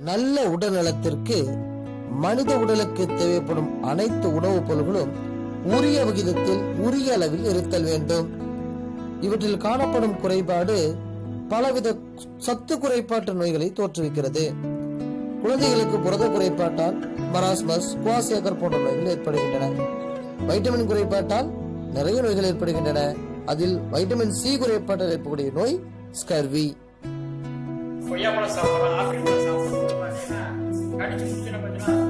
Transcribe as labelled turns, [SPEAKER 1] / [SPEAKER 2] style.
[SPEAKER 1] நல்ல உடல்நலத்திற்கு மனித உடலுக்கு தேவைப்படும் அனைத்து உணவுப் பொருள்களும் உரிய விகிதத்தில் உரிய அளவில் இருத்தல் வேண்டும் இவற்றில் காணப்படும் குறைபாடு பலவித சத்து குறைபாட்டு நோய்களை தோற்றுவிக்கிறது குழந்தைகளுக்கு புரத குறைபாட்டால் மராஸ்மஸ் குவாசியக்கர் போன்ற நோய்கள் ஏற்படுகின்றன வைட்டமின் குறைபாட்டால் நிறைய நோய்கள் ஏற்படுகின்றன அதில் வைட்டமின் சி குறைபாட்டால் ஏற்படக்கூடிய நோய் ஸ்கர்வி
[SPEAKER 2] கொய்யாப்பழம் சாப்பிட்றோம் ஆப்பிள் பழம் சாப்பிட்றோம் பார்த்தீங்கன்னா கடிச்சு முடிச்சுன்னா பார்த்தீங்கன்னா